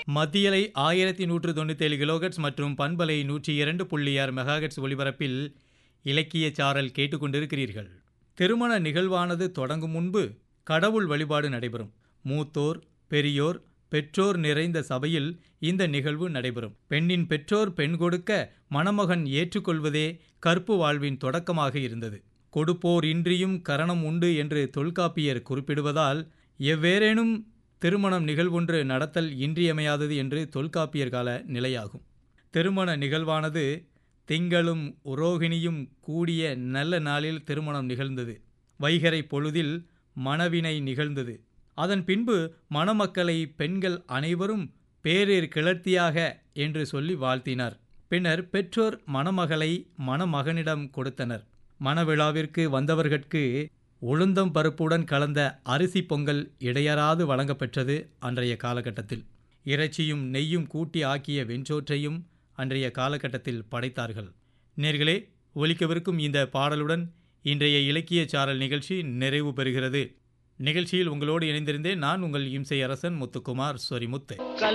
மத்தியலை ஆயிரத்தி நூற்று தொண்ணூத்தேழு கிலோகட்ஸ் மற்றும் பண்பலை நூற்றி இரண்டு புள்ளி ஆறு மெகாகட்ஸ் ஒலிபரப்பில் இலக்கிய சாரல் கேட்டுக்கொண்டிருக்கிறீர்கள் திருமண நிகழ்வானது தொடங்கும் முன்பு கடவுள் வழிபாடு நடைபெறும் மூத்தோர் பெரியோர் பெற்றோர் நிறைந்த சபையில் இந்த நிகழ்வு நடைபெறும் பெண்ணின் பெற்றோர் பெண் கொடுக்க மணமகன் ஏற்றுக்கொள்வதே கற்பு வாழ்வின் தொடக்கமாக இருந்தது கொடுப்போர் இன்றியும் கரணம் உண்டு என்று தொல்காப்பியர் குறிப்பிடுவதால் எவ்வேறேனும் திருமணம் நிகழ்வொன்று நடத்தல் இன்றியமையாதது என்று தொல்காப்பியர் கால நிலையாகும் திருமண நிகழ்வானது திங்களும் உரோகிணியும் கூடிய நல்ல நாளில் திருமணம் நிகழ்ந்தது வைகரை பொழுதில் மணவினை நிகழ்ந்தது அதன் பின்பு மணமக்களை பெண்கள் அனைவரும் பேரீர் கிளர்த்தியாக என்று சொல்லி வாழ்த்தினார் பின்னர் பெற்றோர் மணமகளை மணமகனிடம் கொடுத்தனர் மணவிழாவிற்கு வந்தவர்கட்கு உளுந்தம் பருப்புடன் கலந்த அரிசி பொங்கல் இடையறாது வழங்கப்பெற்றது அன்றைய காலகட்டத்தில் இறைச்சியும் நெய்யும் கூட்டி ஆக்கிய வெஞ்சோற்றையும் அன்றைய காலகட்டத்தில் படைத்தார்கள் நேர்களே ஒலிக்கவிருக்கும் இந்த பாடலுடன் இன்றைய இலக்கிய சாரல் நிகழ்ச்சி நிறைவு பெறுகிறது நிகழ்ச்சியில் உங்களோடு இணைந்திருந்தேன் நான் உங்கள் இம்சை அரசன் முத்துக்குமார் சொரிமுத்து